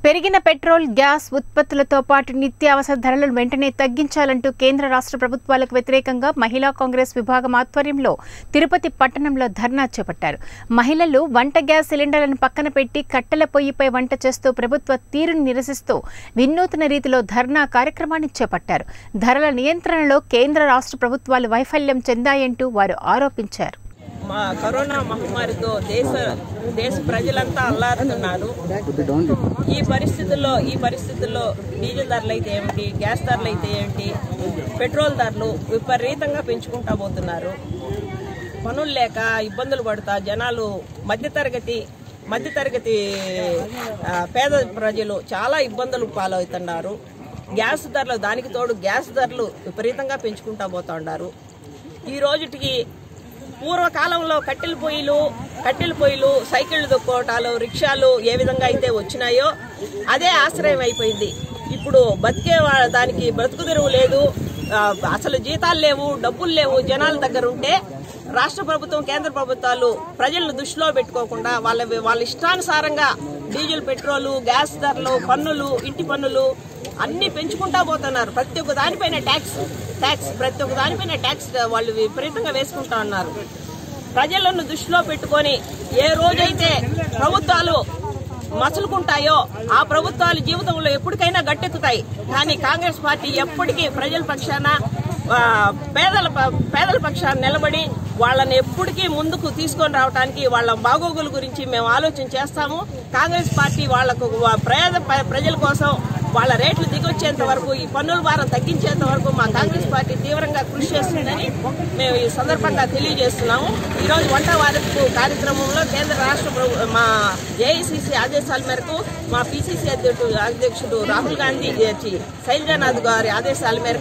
పెరిగిన petrol gas ఉత్పత్తులతో పాటు నిత్యావసర ధరలను వెంటనే తగ్గించాలంటూ కేంద్ర రాష్ట్ర ప్రభుత్వాలకు వ్యతిరేకంగా మహిళా కాంగ్రెస్ విభాగం ఆధ్వర్యంలో తిరుపతి పట్టణంలో ధర్నా చేపట్టారు మహిళలు వంట గ్యాస్ సిలిండర్లను పక్కన పెట్టి కట్టెల పొయ్యిపై వంట చేస్తూ ప్రభుత్వ తీరును నిరసిస్తూ వినూత్న రీతిలో ధర్నా కార్యక్రమాన్ని చేపట్టారు ధరల నియంత్రణలో కేంద్ర రాష్ట్ర ప్రభుత్వాలు వైఫల్యం చెందాయంటూ వారు ఆరోపించారు మా కరోనా మహమ్మారితో దేశ దేశ ప్రజలంతా అల్లారుతున్నారు ఈ పరిస్థితుల్లో ఈ పరిస్థితుల్లో డీజిల్ ధరలు అయితే ఏమిటి గ్యాస్ ధరలు అయితే ఏమిటి పెట్రోల్ ధరలు విపరీతంగా పెంచుకుంటా పోతున్నారు పనులు లేక ఇబ్బందులు పడుతా జనాలు మధ్యతరగతి మధ్యతరగతి ఆ, పేద ప్రజలు చాలా ఇబ్బందులు పాలవుతున్నారు గ్యాస్ ధరలు దానికి తోడు గ్యాస్ ధరలు విపరీతంగా పెంచుకుంటా పోతా ఉన్నారు ఈ రోజుటికి పూర్వకాలంలో కట్టెల పొయ్యిలు కట్టెల పొయ్యిలు సైకిళ్ళు దొక్కోటాలు రిక్షాలు ఏ విధంగా అయితే వచ్చినాయో అదే ఆశ్రయం అయిపోయింది ఇప్పుడు బతికే వా- దానికి బ్రతుకు తెరువు లేదు ఆ, అసలు జీతాలు లేవు డబ్బులు లేవు జనాల దగ్గర ఉంటే రాష్ట్ర ప్రభుత్వం కేంద్ర ప్రభుత్వాలు ప్రజలను దృష్టిలో పెట్టుకోకుండా వాళ్ళ వాళ్ళ ఇష్టానుసారంగా డీజిల్ పెట్రోలు గ్యాస్ ధరలు పన్నులు ఇంటి పన్నులు అన్ని పెంచుకుంటా పోతున్నారు ప్రతి ఒక్క దానిపైన ట్యాక్స్ ట్యాక్స్ ప్రతి ఒక్క దానిపైన ట్యాక్స్ వాళ్ళు విపరీతంగా వేసుకుంటా ఉన్నారు ప్రజలను దృష్టిలో పెట్టుకొని ఏ రోజైతే ప్రభుత్వాలు మసులుకుంటాయో ఆ ప్రభుత్వాలు జీవితంలో ఎప్పటికైనా గట్టెక్కుతాయి కానీ కాంగ్రెస్ పార్టీ ఎప్పటికీ ప్రజల పక్షాన ఆ, పేదల ప- పేదల పక్షాన నిలబడి వాళ్ళని ఎప్పటికీ ముందుకు తీసుకొని రావడానికి వాళ్ళ బాగోగుల గురించి మేము ఆలోచన చేస్తాము కాంగ్రెస్ పార్టీ వాళ్లకు వా- పేద ప- ప్రజల కోసం వాళ్ళ రేట్లు దిగొచ్చేంత వరకు ఈ పన్నుల భారం తగ్గించేంత వరకు మా కాంగ్రెస్ పార్టీ తీవ్రంగా కృషి చేస్తుందని మేము ఈ సందర్భంగా తెలియజేస్తున్నాము ఈ రోజు వంట వారపు కార్యక్రమంలో కేంద్ర రాష్ట్ర ప్రభు మా ఏఐసిసి ఆదేశాల మేరకు మా పిసిసి అధ్యక్షుడు అధ్యక్షుడు రాహుల్ గాంధీ చి- శైలజానాథ్ గారి ఆదేశాల మేరకు